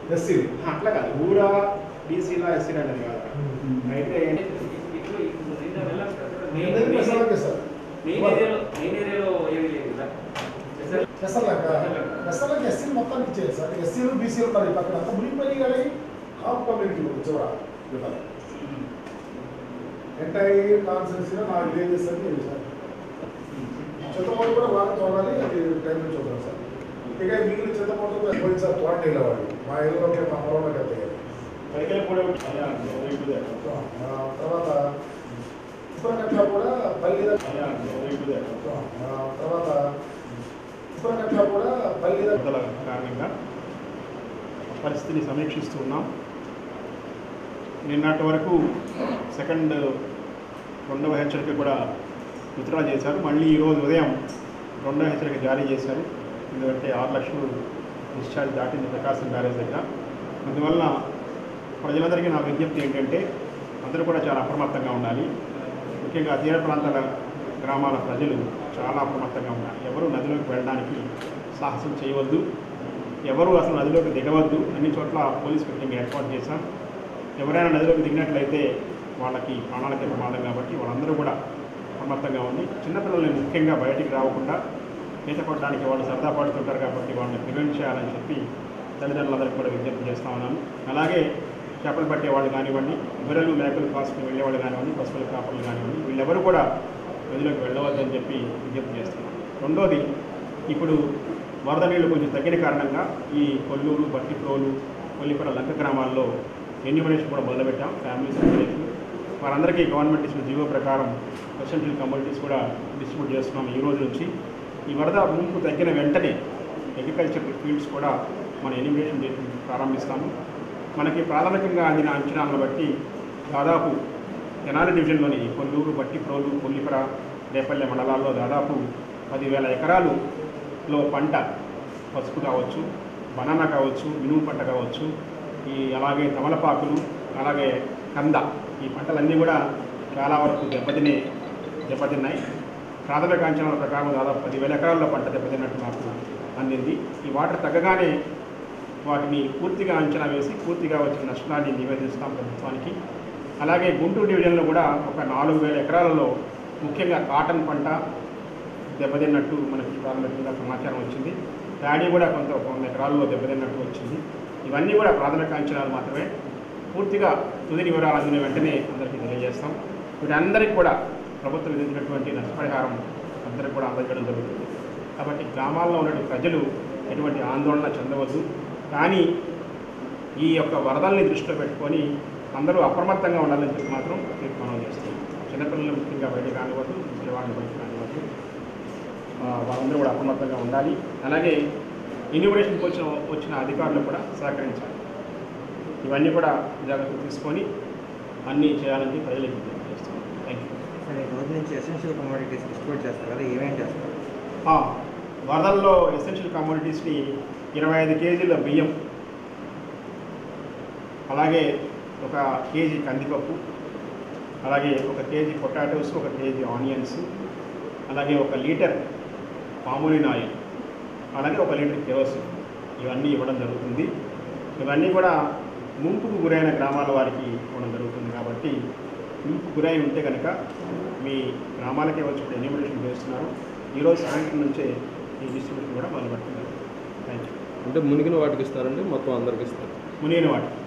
SC అట్లా కాదు ఊరా బీసీలా ఎస్సీలా అనేది కాదు అయితే ఎస్ఆర్కే సార్ మెయిన్ ఏరియాలో మెయిన్ ఏరియాలో ఏమీ లేదు కదా ఎస్ఆర్లాక ఎస్ఆర్లాకి ఎస్సీలు మొత్తానికి ఇచ్చేది సార్ ఎస్సీలు బీసీలు కానీ పక్కన అంతా మునిగిపోయి కానీ హాఫ్ కమ్యూనిటీ చివర ఇవ్వాలి ఎంటైర్ కాన్సెన్సీలో నాకు విలేజెస్ అని తెలియదు సార్ చిత్తమూరు కూడా బాగా చూడాలి అది టైం నుంచి చూద్దాం సార్ ఇక మిగిలిన చిత్తమూరు పోయింది సార్ తోట వెళ్ళేవాడు మా ఇళ్ళలోకి మా పొలంలోకి వెళ్తాయి పైకి కూడా ఆ, తర్వాత ఉత్తరకట్ల కూడా పల్లి దగ్గర ఆ, తర్వాత ఉత్తరకట్ల కూడా పల్లి దగ్గర వరదల కారణంగా పరిస్థితిని సమీక్షిస్తూ ఉన్నాం నిన్నటి వరకు సెకండ్ రెండవ హెచ్చరిక కూడా విత్డ్రా చేశారు మళ్ళీ ఈరోజు ఉదయం రెండవ హెచ్చరిక జారీ చేశారు ఎందుకంటే ఆరు లక్షలు డిశ్చార్జ్ దాటింది ప్రకాశం బ్యారేజ్ దగ్గర అందువల్ల ప్రజలందరికీ నా విజ్ఞప్తి ఏంటంటే అందరూ కూడా చాలా అప్రమత్తంగా ఉండాలి ముఖ్యంగా తీర ప్రాంతాల గ్రామాల ప్రజలు చాలా అప్రమత్తంగా ఉండాలి ఎవరు నదిలోకి వెళ్ళడానికి సాహసం చేయవద్దు ఎవరు అసలు నదిలోకి దిగవద్దు అన్ని చోట్ల పోలీస్ ఫిట్టింగ్ ఏర్పాటు చేశాం ఎవరైనా నదిలోకి దిగినట్లయితే వాళ్ళకి ప్రాణాలకి ప్రమాదం కాబట్టి వాళ్ళందరూ కూడా అప్రమత్తంగా ఉండి చిన్నపిల్లల్ని ముఖ్యంగా బయటికి రాకుండా ఈత కొట్టడానికి వాళ్ళు సరదా పడుతుంటారు కాబట్టి వాళ్ళని ప్రివెంట్ చేయాలని చెప్పి తల్లిదండ్రులందరికీ కూడా విజ్ఞప్తి చేస్తా ఉన్నాను అలాగే చేపలు పట్టే వాళ్ళు కానివ్వండి గొర్రెలు మేకలు కాసుకుని వెళ్ళేవాళ్ళు కానివ్వండి పశువుల కాపర్లు కానివ్వండి వీళ్ళెవరు కూడా నదిలోకి వెళ్ళవద్దని చెప్పి విజ్ఞప్తి చేస్తున్నాను రెండోది ఇప్పుడు వరద నీళ్లు కొంచెం తగ్గిన కారణంగా ఈ కొల్లూరు బట్టిప్రోలు కొల్లిపర లంక గ్రామాల్లో ఎన్యూమరేషన్ కూడా మొదలుపెట్టాం ఫ్యామిలీస్ ఎన్యూమరేషన్ వారందరికీ గవర్నమెంట్ ఇచ్చిన జీవో ప్రకారం ఎసెన్షియల్ కమోడిటీస్ కూడా డిస్ట్రిబ్యూట్ చేస్తున్నాం ఈ రోజు నుంచి ఈ వరద ముంపు తగ్గిన వెంటనే అగ్రికల్చర్ ఫీల్డ్స్ కూడా మన ఎన్యూమరేషన్ చేసి ప్రారంభిస్తాము మనకి ప్రాథమికంగా అందిన అంచనాలను బట్టి దాదాపు తెనాలి డివిజన్లోని కొల్లూరు బట్టిప్రోలు కొల్లిపర రేపల్లె మండలాల్లో దాదాపు పదివేల ఎకరాలులో పంట పసుపు కావచ్చు బనానా కావచ్చు మినుము పంట కావచ్చు ఈ అలాగే తమలపాకులు అలాగే కంద ఈ పంటలన్నీ కూడా చాలా వరకు దెబ్బతినే దెబ్బతిన్నాయి ప్రాథమిక అంచనాల ప్రకారం దాదాపు పదివేల ఎకరాల్లో పంట దెబ్బతిన్నట్టు నాకు అందింది ఈ వాటర్ తగ్గగానే వాటిని పూర్తిగా అంచనా వేసి పూర్తిగా వచ్చిన నష్టాన్ని నివేదిస్తాం ప్రభుత్వానికి అలాగే గుంటూరు డివిజన్లో కూడా ఒక నాలుగు వేల ఎకరాలలో ముఖ్యంగా కాటన్ పంట దెబ్బతిన్నట్టు మనకి ప్రాథమికంగా సమాచారం వచ్చింది ప్యాడీ కూడా కొంత ఒక వంద ఎకరాల్లో దెబ్బతిన్నట్టు వచ్చింది ఇవన్నీ కూడా ప్రాథమిక అంచనాలు మాత్రమే పూర్తిగా తుది వివరాలు అందిన వెంటనే అందరికీ తెలియజేస్తాం వీరందరికీ కూడా ప్రభుత్వం విధించినటువంటి నష్టపరిహారం అందరికీ కూడా అందజేయడం జరుగుతుంది కాబట్టి గ్రామాల్లో ఉన్న ప్రజలు ఎటువంటి ఆందోళన చెందవద్దు కానీ ఈ యొక్క వరదల్ని దృష్టిలో పెట్టుకొని అందరూ అప్రమత్తంగా ఉండాలని చెప్పి మాత్రం మీకు మనం చేస్తాం చిన్నపిల్లలు ముఖ్యంగా బయట కానివ్వద్దు ముసలివాళ్ళని బయట కానివ్వద్దు ఆ, వాళ్ళందరూ కూడా అప్రమత్తంగా ఉండాలి అలాగే ఇన్యూమరేషన్కి వచ్చిన వచ్చిన అధికారులు కూడా సహకరించాలి ఇవన్నీ కూడా జాగ్రత్తలు తీసుకొని అన్నీ చేయాలని ప్రజలకు విజ్ఞప్తి చేస్తున్నాం థ్యాంక్ యూ సరే ఈ రోజు నుంచి ఎసెన్షియల్ కమోడిటీస్ డిస్ట్రిబ్యూట్ చేస్తారు కదా ఏమేం చేస్తారు ఆ, వరదల్లో ఎసెన్షియల్ కమోడిటీస్ని ఇరవై ఐదు కేజీల బియ్యం అలాగే ఒక కేజీ కందిపప్పు అలాగే ఒక కేజీ పొటాటోస్ ఒక కేజీ ఆనియన్స్ అలాగే ఒక లీటర్ పామోలిన్ ఆయిల్ అలాగే ఒక లీటర్ కెరోసిన్ ఇవన్నీ ఇవ్వడం జరుగుతుంది ఇవన్నీ కూడా ముంపుకు గురైన గ్రామాల వారికి ఇవ్వడం జరుగుతుంది కాబట్టి ముంపు గురై ఉంటే కనుక మీ గ్రామాలకే వచ్చి ఇప్పుడు ఎన్యూమరేషన్ చేస్తున్నారు ఈరోజు సాయంత్రం నుంచే ఈ డిస్ట్రిబ్యూషన్ కూడా మొదలు పెడుతున్నారు థ్యాంక్ యూ అంటే మునిగిన వాటికి ఇస్తారండి మొత్తం అందరికి ఇస్తారు మునిగిన వాటికి